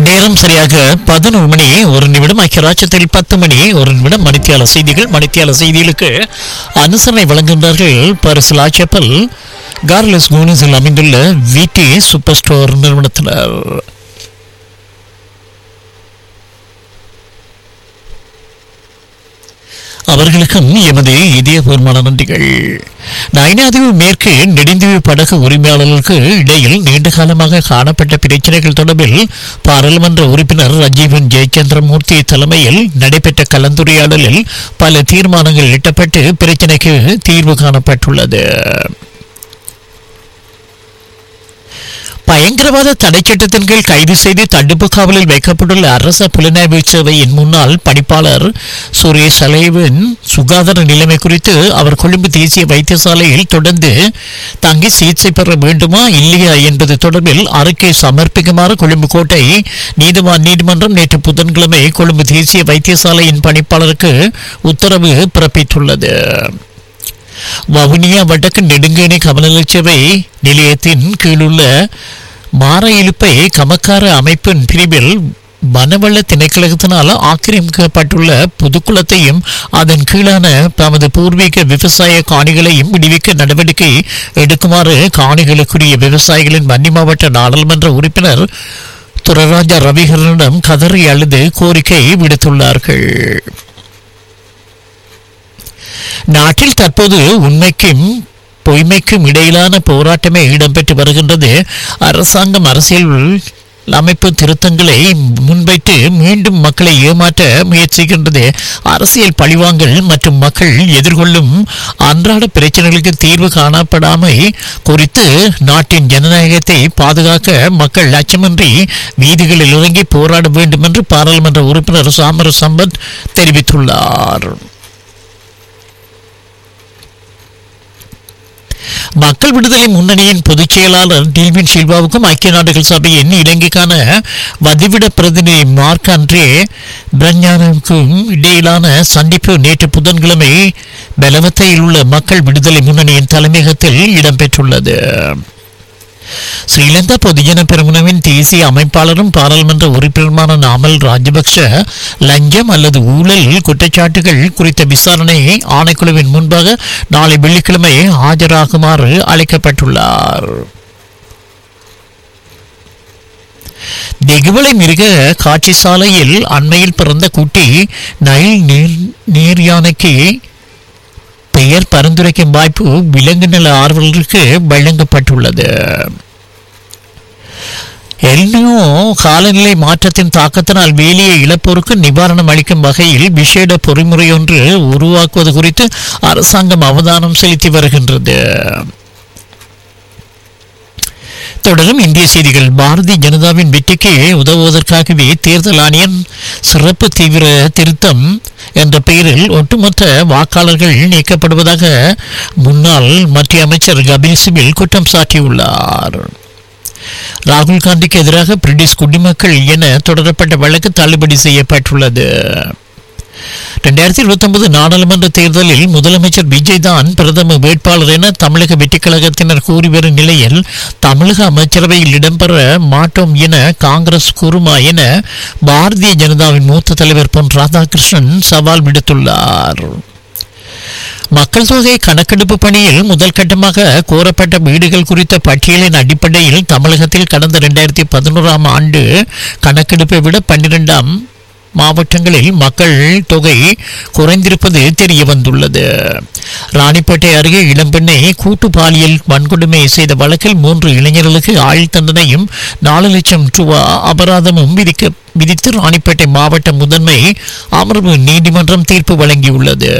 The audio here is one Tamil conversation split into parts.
நேரம் சரியாக பதினொரு மணி ஒரு நிமிடம் ஐக்கியராட்சத்தில் பத்து மணி ஒரு நிமிடம் மணித்தியால செய்திகள் மணித்தியால செய்திகளுக்கு அனுசரணை வழங்குகின்றார்கள் பரிசில் ஆச்சப்பல் கார்லஸ் கோனிஸில் அமைந்துள்ள விடி சூப்பர் ஸ்டோர் நிறுவனத்தினர் அவர்களுக்கும் எமது இதயபூர்வமான நன்றிகள் நயனாதீவு மேற்கு நெடுந்தீவு படகு உரிமையாளர்களுக்கு இடையில் நீண்ட காலமாக காணப்பட்ட பிரச்சனைகள் தொடர்பில் பாராளுமன்ற உறுப்பினர் ரஜீவன் ஜெயச்சந்திரமூர்த்தி தலைமையில் நடைபெற்ற கலந்துரையாடலில் பல தீர்மானங்கள் எட்டப்பட்டு பிரச்சனைக்கு தீர்வு காணப்பட்டுள்ளது பயங்கரவாத தடை சட்டத்தின் கீழ் கைது செய்து தடுப்பு காவலில் வைக்கப்பட்டுள்ள அரச புலனாய்வு சேவையின் முன்னாள் பணிப்பாளர் சுரேஷ் அலைவின் சுகாதார நிலைமை குறித்து அவர் கொழும்பு தேசிய வைத்தியசாலையில் தொடர்ந்து தங்கி சிகிச்சை பெற வேண்டுமா இல்லையா என்பது தொடர்பில் அறிக்கை சமர்ப்பிக்குமாறு கொழும்பு கோட்டை நீதிவான் நீதிமன்றம் நேற்று புதன்கிழமை கொழும்பு தேசிய வைத்தியசாலையின் பணிப்பாளருக்கு உத்தரவு பிறப்பித்துள்ளது வவுனியா வடக்கு நெடுங்கேணி கமநலச்சேவை நிலையத்தின் கீழுள்ள மார இழுப்பை கமக்கார அமைப்பின் பிரிவில் வனவள திணைக்களத்தினால் ஆக்கிரமிக்கப்பட்டுள்ள புதுக்குளத்தையும் அதன் கீழான தமது பூர்வீக விவசாய காணிகளையும் விடுவிக்க நடவடிக்கை எடுக்குமாறு காணிகளுக்குரிய விவசாயிகளின் வன்னி மாவட்ட நாடாளுமன்ற உறுப்பினர் துரராஜா ரவிகரனிடம் கதறி அழுது கோரிக்கை விடுத்துள்ளார்கள் நாட்டில் தற்போது உண்மைக்கும் பொய்மைக்கும் இடையிலான போராட்டமே இடம்பெற்று வருகின்றது அரசாங்கம் அரசியல் அமைப்பு திருத்தங்களை முன்வைத்து மீண்டும் மக்களை ஏமாற்ற முயற்சிக்கின்றது அரசியல் பழிவாங்கல் மற்றும் மக்கள் எதிர்கொள்ளும் அன்றாட பிரச்சனைகளுக்கு தீர்வு காணப்படாமை குறித்து நாட்டின் ஜனநாயகத்தை பாதுகாக்க மக்கள் அச்சமின்றி வீதிகளில் இறங்கி போராட வேண்டும் என்று பாராளுமன்ற உறுப்பினர் சாமர சம்பத் தெரிவித்துள்ளார் மக்கள் விடுதலை முன்னணியின் பொதுச் செயலாளர் டில்வின் சில்வாவுக்கும் ஐக்கிய நாடுகள் சபையின் இலங்கைக்கான வதிவிட பிரதிநிதி மார்க் அன்றே பிரஞ்ஞானுக்கும் இடையிலான சந்திப்பு நேற்று புதன்கிழமை பலவத்தையில் உள்ள மக்கள் விடுதலை முன்னணியின் தலைமையகத்தில் இடம்பெற்றுள்ளது ஸ்ரீலங்கா பொதுஜன பெருமுனவின் தேசிய அமைப்பாளரும் பாராளுமன்ற உறுப்பினருமான நாமல் ராஜபக்ஷ லஞ்சம் அல்லது ஊழல் குற்றச்சாட்டுகள் குறித்த விசாரணையை ஆணைக்குழுவின் முன்பாக நாளை வெள்ளிக்கிழமை ஆஜராகுமாறு அழைக்கப்பட்டுள்ளார் நெகுவலை மிருக காட்சி சாலையில் அண்மையில் பிறந்த குட்டி நைல் நீர் நீர் யானைக்கு பெயர் பரிந்துரைக்கும் வாய்ப்பு விலங்கு நல ஆர்வலருக்கு வழங்கப்பட்டுள்ளது எல்னியோ காலநிலை மாற்றத்தின் தாக்கத்தினால் வேலியை இழப்போருக்கு நிவாரணம் அளிக்கும் வகையில் விசேட பொறிமுறை ஒன்று உருவாக்குவது குறித்து அரசாங்கம் அவதானம் செலுத்தி வருகின்றது தொடரும் இந்திய செய்திகள் பாரதிய ஜனதாவின் வெற்றிக்கு உதவுவதற்காகவே தேர்தல் ஆணையம் சிறப்பு தீவிர திருத்தம் என்ற பெயரில் ஒட்டுமொத்த வாக்காளர்கள் நீக்கப்படுவதாக முன்னாள் மத்திய அமைச்சர் கபில் சிபில் குற்றம் சாட்டியுள்ளார் ராகுல் காந்திக்கு எதிராக பிரிட்டிஷ் குடிமக்கள் என தொடரப்பட்ட வழக்கு தள்ளுபடி செய்யப்பட்டுள்ளது ரெண்டாயிரத்தி இருபத்தி ஒன்பது நாடாளுமன்ற தேர்தலில் முதலமைச்சர் விஜய் தான் பிரதம வேட்பாளர் என தமிழக வெற்றிக் கழகத்தினர் கூறி வரும் நிலையில் தமிழக அமைச்சரவையில் இடம்பெற மாட்டோம் என காங்கிரஸ் கூறுமா என பாரதிய ஜனதாவின் மூத்த தலைவர் பொன் ராதாகிருஷ்ணன் சவால் விடுத்துள்ளார் மக்கள் தொகை கணக்கெடுப்பு பணியில் முதல் கட்டமாக கோரப்பட்ட வீடுகள் குறித்த பட்டியலின் அடிப்படையில் தமிழகத்தில் கடந்த இரண்டாயிரத்தி பதினோராம் ஆண்டு கணக்கெடுப்பை விட பன்னிரெண்டாம் மாவட்டங்களில் மக்கள் தொகை குறைந்திருப்பது தெரிய வந்துள்ளது ராணிப்பேட்டை அருகே இளம்பெண்ணை கூட்டு பாலியல் வன்கொடுமை செய்த வழக்கில் மூன்று இளைஞர்களுக்கு ஆயுள் தண்டனையும் நாலு லட்சம் ரூபா அபராதமும் விதிக்க விதித்து ராணிப்பேட்டை மாவட்ட முதன்மை அமர்வு நீதிமன்றம் தீர்ப்பு வழங்கியுள்ளது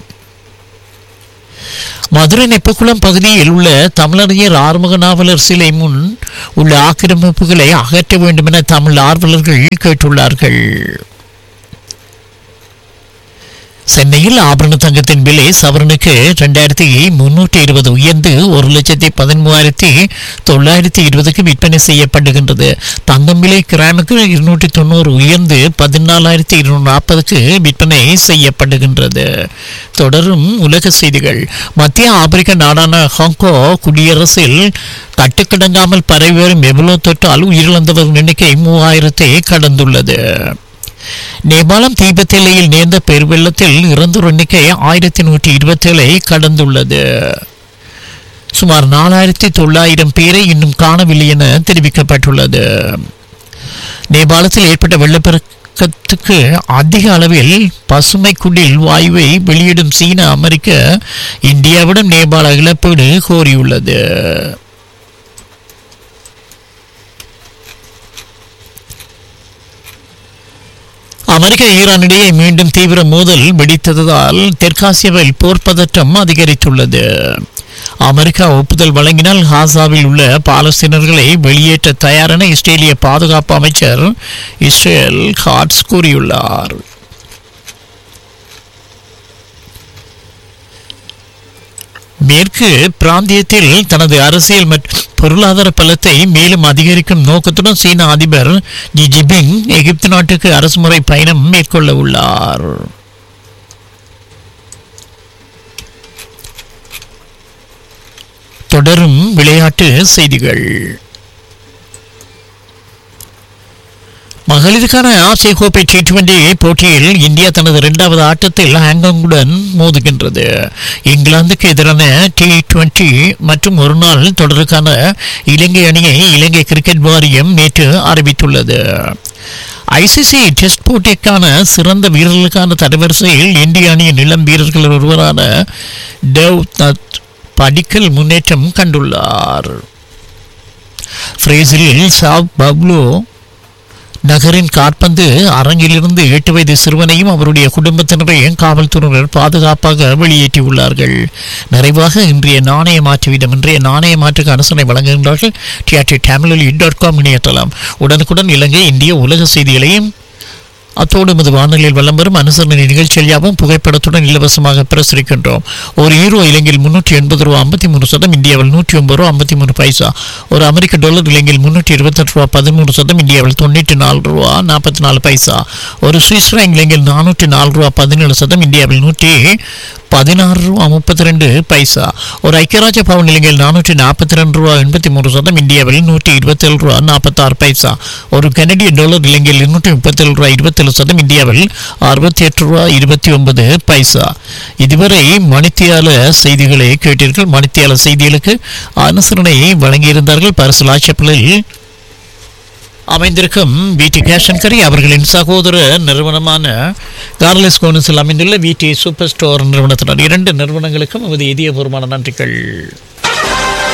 மதுரை நெப்பக்குளம் பகுதியில் உள்ள தமிழறிஞர் ஆறுமுக நாவலர் சிலை முன் உள்ள ஆக்கிரமிப்புகளை அகற்ற வேண்டும் என தமிழ் ஆர்வலர்கள் கேட்டுள்ளார்கள் சென்னையில் ஆபரண தங்கத்தின் விலை சவரனுக்கு ரெண்டாயிரத்தி முன்னூற்றி இருபது உயர்ந்து ஒரு லட்சத்தி பதிமூவாயிரத்தி தொள்ளாயிரத்தி இருபதுக்கு விற்பனை செய்யப்படுகின்றது தங்கம் விலை கிராமுக்கு இருநூற்றி தொண்ணூறு உயர்ந்து பதினாலாயிரத்தி இருநூறு நாற்பதுக்கு விற்பனை செய்யப்படுகின்றது தொடரும் உலக செய்திகள் மத்திய ஆப்பிரிக்க நாடான ஹாங்கோ குடியரசில் கட்டுக்கிடங்காமல் பரவி வரும் எவ்வளோ தொற்றால் உயிரிழந்தவர்கள் எண்ணிக்கை மூவாயிரத்தை கடந்துள்ளது நேபாளம் தீபத் எல்லையில் நேர்ந்த பெருவெள்ளத்தில் இறந்தோர் எண்ணிக்கை ஆயிரத்தி நூற்றி இருபத்தேழை கடந்துள்ளது சுமார் நாலாயிரத்தி தொள்ளாயிரம் பேரை இன்னும் காணவில்லை என தெரிவிக்கப்பட்டுள்ளது நேபாளத்தில் ஏற்பட்ட வெள்ளப்பெருக்கத்துக்கு அதிக அளவில் பசுமை குடில் வாயுவை வெளியிடும் சீனா அமெரிக்க இந்தியாவிடம் நேபாள இழப்பீடு கோரியுள்ளது அமெரிக்க ஈரான் இடையே மீண்டும் தீவிர மோதல் வெடித்ததால் தெற்காசியாவில் போர் பதற்றம் அதிகரித்துள்ளது அமெரிக்கா ஒப்புதல் வழங்கினால் காசாவில் உள்ள பாலஸ்தீனர்களை வெளியேற்ற தயாரென இஸ்ரேலிய பாதுகாப்பு அமைச்சர் இஸ்ரேல் ஹாட்ஸ் கூறியுள்ளார் மேற்கு பிராந்தியத்தில் தனது அரசியல் மற்றும் பொருளாதார பலத்தை மேலும் அதிகரிக்கும் நோக்கத்துடன் சீன அதிபர் ஜி ஜிபிங் எகிப்து நாட்டுக்கு அரசுமுறை பயணம் மேற்கொள்ள உள்ளார் தொடரும் விளையாட்டு செய்திகள் மகளிருக்கான ஆசிய கோப்பை டி டுவெண்டி போட்டியில் இந்தியா தனது இரண்டாவது ஆட்டத்தில் ஹாங்காங்குடன் மோதுகின்றது இங்கிலாந்துக்கு எதிரான டி டுவெண்டி மற்றும் ஒரு நாள் தொடருக்கான இலங்கை அணியை இலங்கை கிரிக்கெட் வாரியம் நேற்று அறிவித்துள்ளது ஐசிசி டெஸ்ட் போட்டிக்கான சிறந்த வீரர்களுக்கான தரவரிசையில் இந்திய அணியின் இளம் வீரர்கள் ஒருவரான தேவ் நத் படிக்கல் முன்னேற்றம் கண்டுள்ளார் பிரேசிலில் சாவ் பப்ளோ நகரின் காற்பந்து அரங்கிலிருந்து எட்டு வயது சிறுவனையும் அவருடைய குடும்பத்தினரையும் காவல்துறையினர் பாதுகாப்பாக வெளியேற்றியுள்ளார்கள் நிறைவாக இன்றைய நாணய மாற்று வீதம் இன்றைய நாணய மாற்றுக்கு அரசனை வழங்குகின்றார்கள் டிஆர்டி டேமிலி டாட் காம் இணையத்தளம் உடனுக்குடன் இலங்கை இந்திய உலக செய்திகளையும் அத்தோடு நமது வானொலியில் வலம் வரும் அனுசரணை நிகழ்ச்சிகள் யாவும் புகைப்படத்துடன் இலவசமாக பிரசுரிக்கின்றோம் ஒரு ஈரோ இலங்கையில் முன்னூற்றி எண்பது ரூபா ஐம்பத்தி மூணு சதம் இந்தியாவில் நூற்றி ஒன்பது ரூபா ஐம்பத்தி மூணு பைசா ஒரு அமெரிக்க டாலர் இலங்கையில் முன்னூற்றி இருபத்தெட்டு ரூபா பதிமூணு சதம் இந்தியாவில் தொண்ணூற்றி நாலு ரூபா நாற்பத்தி நாலு பைசா ஒரு சுவிஸ் ஃப்ராங்க் இலங்கையில் நானூற்றி நாலு ரூபா பதினேழு சதம் இந்தியாவில் நூற்றி பதினாறு ரூபா முப்பத்தி ரெண்டு பைசா ஒரு ஐக்கியராஜ்ய பவன் இலங்கையில் நானூற்றி நாற்பத்தி ரெண்டு ரூபா எண்பத்தி மூணு சதம் இந்தியாவில் நூற்றி இருபத்தேழு ரூபா நாற்பத்தாறு பைசா ஒரு கனடிய டாலர் இலங்கையில் இருநூற்றி முப்பத்தேழு ரூபா இருபத்தேழு சதம் இந்தியாவில் அறுபத்தி எட்டு ரூபா இருபத்தி ஒன்பது பைசா இதுவரை மணித்தியால செய்திகளை கேட்டீர்கள் மணித்தியால செய்திகளுக்கு அனுசரணை வழங்கியிருந்தார்கள் பரிசு லாட்சப்பிலில் அமைந்திருக்கும் விடி கேஷன்கரி அவர்களின் சகோதர நிறுவனமான கார்லஸ் கோனஸில் அமைந்துள்ள விடி சூப்பர் ஸ்டோர் நிறுவனத்தினர் இரண்டு நிறுவனங்களுக்கும் நமது இதயபூர்வமான நன்றிகள்